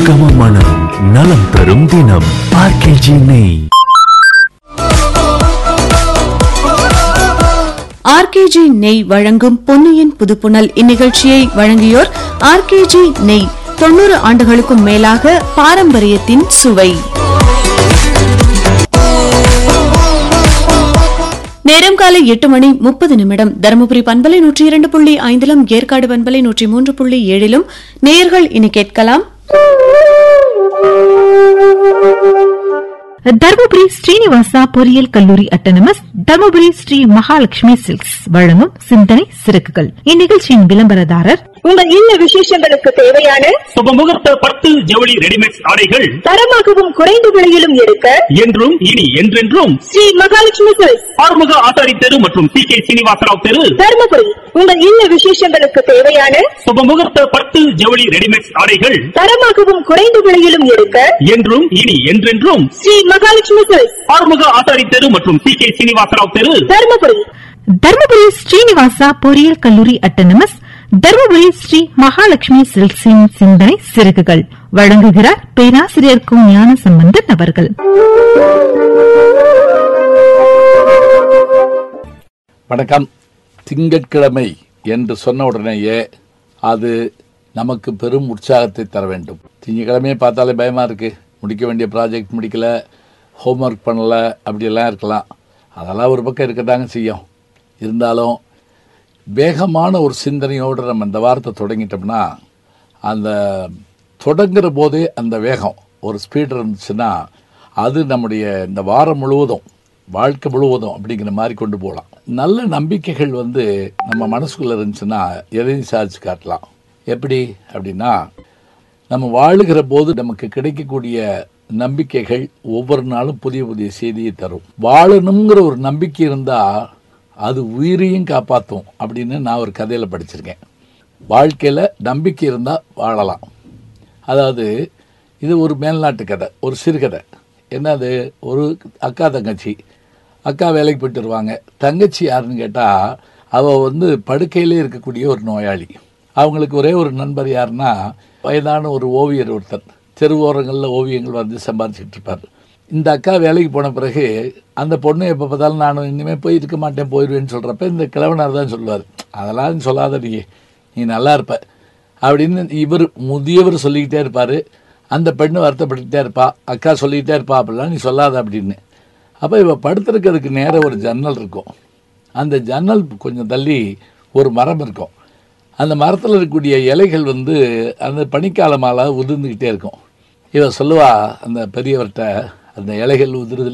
கம மனம் நலம் தரும் தினம் ஆர்கேஜி நெய் ஆர்கேஜி நெய் வழங்கும் பொன்னியின் புதுப்புணல் இந்நிகழ்ச்சியை வழங்கியோர் ஆர்கேஜி நெய் தொண்ணூறு ஆண்டுகளுக்கும் மேலாக பாரம்பரியத்தின் சுவை நேரம் காலை எட்டு மணி முப்பது நிமிடம் தருமபுரி பண்பலை நூற்றி இரண்டு புள்ளி ஐந்திலும் ஏற்காடு பண்பலை நூற்றி மூன்று புள்ளி ஏழிலும் நேயர்கள் இனி கேட்கலாம் தர்மபுரி ஸ்ரீனிவாசா பொறியியல் கல்லூரி அட்டனமஸ் தர்மபுரி ஸ்ரீ மகாலட்சுமி சில்க்ஸ் வழங்கும் சிந்தனை சிறகுகள் இந்நிகழ்ச்சியின் விளம்பரதாரர் உங்கள் இல்ல விசேஷங்களுக்கு தேவையான சுபமுகூர்த்த பட்டு ஜவுளி ரெடிமேட் ஆடைகள் தரமாகவும் குறைந்த விலையிலும் எடுக்க என்றும் இனி என்றென்றும் ஸ்ரீ மகாலட்சுமி சில்க்ஸ் ஆறுமுக ஆசாரி தெரு மற்றும் சி கே சீனிவாசராவ் தெரு தருமபுரி உங்கள் இல்ல விசேஷங்களுக்கு தேவையான சுபமுகூர்த்த பட்டு ஜவுளி ரெடிமேட் ஆடைகள் தரமாகவும் குறைந்த விலையிலும் எடுக்க என்றும் இனி என்றென்றும் ஸ்ரீ மகாலட்சுமி சில்க்ஸ் ஆறுமுக ஆசாரி தெரு மற்றும் சி கே சீனிவாசராவ் தெரு தருமபுரி தர்மபுரி ஸ்ரீனிவாசா பொறியியல் கல்லூரி அட்டனமஸ் தர்மபுரி ஸ்ரீ மகாலட்சுமி சில்க்ஸின் சிந்தனை சிறகுகள் வழங்குகிறார் பேராசிரியர் கு ஞான சம்பந்தன் அவர்கள் வணக்கம் திங்கட்கிழமை என்று சொன்ன உடனேயே அது நமக்கு பெரும் உற்சாகத்தை தர வேண்டும் திங்கட்கிழமையே பார்த்தாலே பயமாக இருக்குது முடிக்க வேண்டிய ப்ராஜெக்ட் முடிக்கல ஹோம்ஒர்க் பண்ணல அப்படியெல்லாம் இருக்கலாம் அதெல்லாம் ஒரு பக்கம் இருக்கதாங்க செய்யும் இருந்தாலும் வேகமான ஒரு சிந்தனையோடு நம்ம இந்த வாரத்தை தொடங்கிட்டோம்னா அந்த தொடங்குற போதே அந்த வேகம் ஒரு ஸ்பீடு இருந்துச்சுன்னா அது நம்முடைய இந்த வாரம் முழுவதும் வாழ்க்கை முழுவதும் அப்படிங்கிற மாதிரி கொண்டு போகலாம் நல்ல நம்பிக்கைகள் வந்து நம்ம மனசுக்குள்ளே இருந்துச்சுன்னா எதையும் சாதிச்சு காட்டலாம் எப்படி அப்படின்னா நம்ம வாழுகிற போது நமக்கு கிடைக்கக்கூடிய நம்பிக்கைகள் ஒவ்வொரு நாளும் புதிய புதிய செய்தியை தரும் வாழணுங்கிற ஒரு நம்பிக்கை இருந்தால் அது உயிரையும் காப்பாற்றும் அப்படின்னு நான் ஒரு கதையில் படிச்சிருக்கேன் வாழ்க்கையில் நம்பிக்கை இருந்தால் வாழலாம் அதாவது இது ஒரு மேல்நாட்டு கதை ஒரு சிறுகதை என்னது ஒரு அக்கா தங்கச்சி அக்கா வேலைக்கு போயிட்டு வருவாங்க தங்கச்சி யாருன்னு கேட்டால் அவள் வந்து படுக்கையிலே இருக்கக்கூடிய ஒரு நோயாளி அவங்களுக்கு ஒரே ஒரு நண்பர் யாருன்னா வயதான ஒரு ஓவியர் ஒருத்தர் தெருவோரங்களில் ஓவியங்கள் வந்து சம்பாதிச்சிட்டு இருப்பார் இந்த அக்கா வேலைக்கு போன பிறகு அந்த பொண்ணு எப்போ பார்த்தாலும் நான் இனிமேல் போய் இருக்க மாட்டேன் போயிடுவேன்னு சொல்கிறப்ப இந்த கிழவனார் தான் சொல்லுவார் அதெல்லாம் சொல்லாத நீ நீ நல்லா இருப்ப அப்படின்னு இவர் முதியவர் சொல்லிக்கிட்டே இருப்பார் அந்த பெண்ணு வருத்தப்பட்டுக்கிட்டே இருப்பா அக்கா சொல்லிக்கிட்டே இருப்பா அப்படிலாம் நீ சொல்லாத அப்படின்னு அப்போ இவ படுத்துருக்கிறதுக்கு நேரம் ஒரு ஜன்னல் இருக்கும் அந்த ஜன்னல் கொஞ்சம் தள்ளி ஒரு மரம் இருக்கும் அந்த மரத்தில் இருக்கக்கூடிய இலைகள் வந்து அந்த பனிக்காலமால உதிர்ந்துக்கிட்டே இருக்கும் இவ சொல்லுவா அந்த பெரியவர்கிட்ட அந்த இலைகள் உதிர்தல்